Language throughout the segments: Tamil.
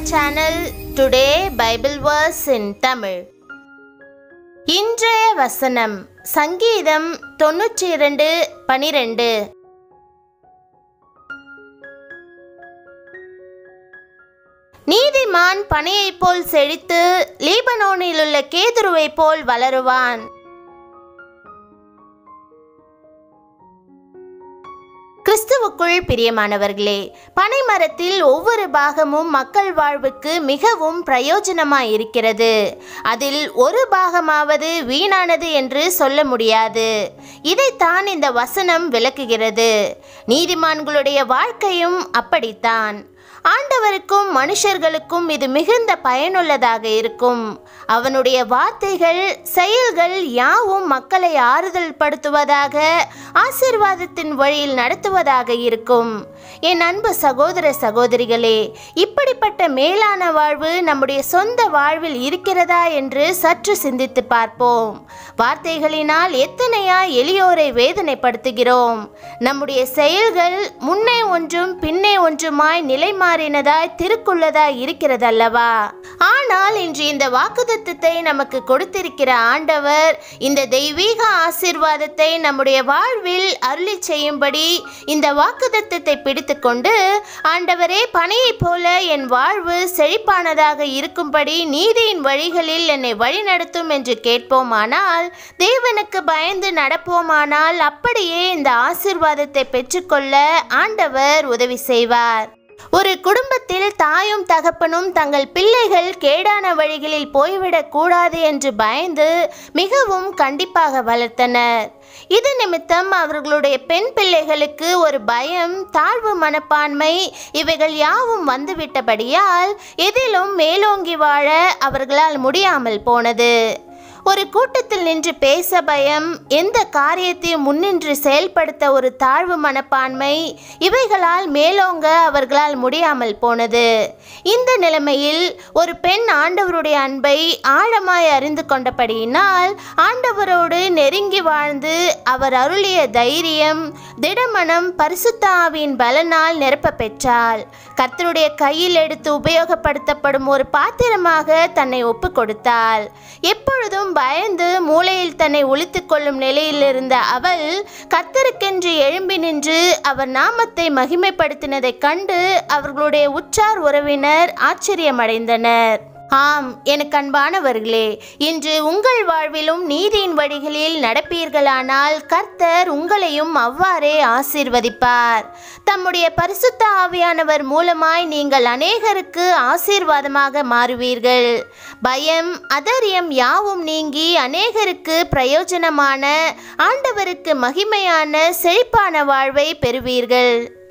channel Today Bible Verse in Tamil. இன்றைய வசனம் சங்கீதம் தொண்ணூற்றி இரண்டு பனிரெண்டு நீதிமான் பனையைப் போல் செழித்து லீபனோனில் உள்ள கேதுருவைப் போல் வளருவான் கிறிஸ்துவுக்குள் பிரியமானவர்களே பனைமரத்தில் ஒவ்வொரு பாகமும் மக்கள் வாழ்வுக்கு மிகவும் பிரயோஜனமாய் இருக்கிறது அதில் ஒரு பாகமாவது வீணானது என்று சொல்ல முடியாது இதைத்தான் இந்த வசனம் விளக்குகிறது நீதிமான்களுடைய வாழ்க்கையும் அப்படித்தான் ஆண்டவருக்கும் மனுஷர்களுக்கும் இது மிகுந்த பயனுள்ளதாக இருக்கும் அவனுடைய வார்த்தைகள் செயல்கள் யாவும் மக்களை ஆறுதல் படுத்துவதாக ஆசீர்வாதத்தின் வழியில் நடத்துவதாக இருக்கும் என் அன்பு சகோதர சகோதரிகளே இப்படிப்பட்ட மேலான வாழ்வு நம்முடைய சொந்த வாழ்வில் இருக்கிறதா என்று சற்று சிந்தித்து பார்ப்போம் வார்த்தைகளினால் எத்தனையா எளியோரை வேதனைப்படுத்துகிறோம் நம்முடைய செயல்கள் முன்னே ஒன்றும் பின்னே ஒன்றுமாய் நிலை மாறினதாய் திருக்குள்ளதாய் இருக்கிறதல்லவா ஆனால் இன்று இந்த வாக்குத்தத்தத்தை நமக்கு கொடுத்திருக்கிற ஆண்டவர் இந்த தெய்வீக ஆசீர்வாதத்தை நம்முடைய வாழ்வில் அருளி செய்யும்படி இந்த வாக்குத்தத்தத்தை பிடித்துக்கொண்டு ஆண்டவரே பனையைப் போல என் வாழ்வு செழிப்பானதாக இருக்கும்படி நீதியின் வழிகளில் என்னை வழிநடத்தும் என்று கேட்போமானால் தேவனுக்கு பயந்து நடப்போமானால் அப்படியே இந்த ஆசீர்வாதத்தை பெற்றுக்கொள்ள ஆண்டவர் உதவி செய்வார் ஒரு குடும்பத்தில் தாயும் தகப்பனும் தங்கள் பிள்ளைகள் கேடான வழிகளில் போய்விடக் கூடாது என்று பயந்து மிகவும் கண்டிப்பாக வளர்த்தனர் இது நிமித்தம் அவர்களுடைய பெண் பிள்ளைகளுக்கு ஒரு பயம் தாழ்வு மனப்பான்மை இவைகள் யாவும் வந்துவிட்டபடியால் எதிலும் மேலோங்கி வாழ அவர்களால் முடியாமல் போனது ஒரு கூட்டத்தில் நின்று பேச பயம் எந்த காரியத்தையும் முன்னின்று செயல்படுத்த ஒரு தாழ்வு மனப்பான்மை இவைகளால் மேலோங்க அவர்களால் முடியாமல் போனது இந்த நிலைமையில் ஒரு பெண் ஆண்டவருடைய அன்பை ஆழமாய் அறிந்து கொண்டபடியினால் ஆண்டவரோடு நெருங்கி வாழ்ந்து அவர் அருளிய தைரியம் திடமனம் பரிசுத்த ஆவியின் பலனால் நிரப்ப பெற்றாள் கர்த்தருடைய கையில் எடுத்து உபயோகப்படுத்தப்படும் ஒரு பாத்திரமாக தன்னை ஒப்பு கொடுத்தாள் எப்பொழுதும் பயந்து மூளையில் தன்னை ஒழித்து கொள்ளும் நிலையில் இருந்த அவள் கத்தருக்கென்று எழும்பி நின்று அவர் நாமத்தை மகிமைப்படுத்தினதைக் கண்டு அவர்களுடைய உற்றார் உறவினர் ஆச்சரியமடைந்தனர் ஆம் எனக்கு அன்பானவர்களே இன்று உங்கள் வாழ்விலும் நீதியின் வழிகளில் நடப்பீர்களானால் கர்த்தர் உங்களையும் அவ்வாறே ஆசீர்வதிப்பார் தம்முடைய பரிசுத்த ஆவியானவர் மூலமாய் நீங்கள் அநேகருக்கு ஆசீர்வாதமாக மாறுவீர்கள் பயம் அதரியம் யாவும் நீங்கி அநேகருக்கு பிரயோஜனமான ஆண்டவருக்கு மகிமையான செழிப்பான வாழ்வை பெறுவீர்கள்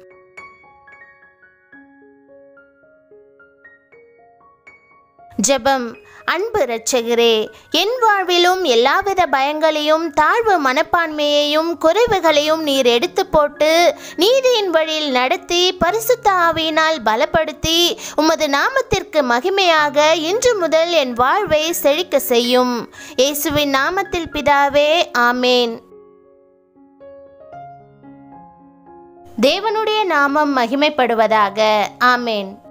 ஜெபம் அன்பு இரட்சகரே என் வாழ்விலும் எல்லாவித பயங்களையும் தாழ்வு மனப்பான்மையையும் குறைவுகளையும் நீர் எடுத்து போட்டு நீதியின் வழியில் நடத்தி பரிசுத்த ஆவியினால் பலப்படுத்தி உமது நாமத்திற்கு மகிமையாக இன்று முதல் என் வாழ்வை செழிக்க செய்யும் இயேசுவின் நாமத்தில் பிதாவே ஆமேன் தேவனுடைய நாமம் மகிமைப்படுவதாக ஆமேன்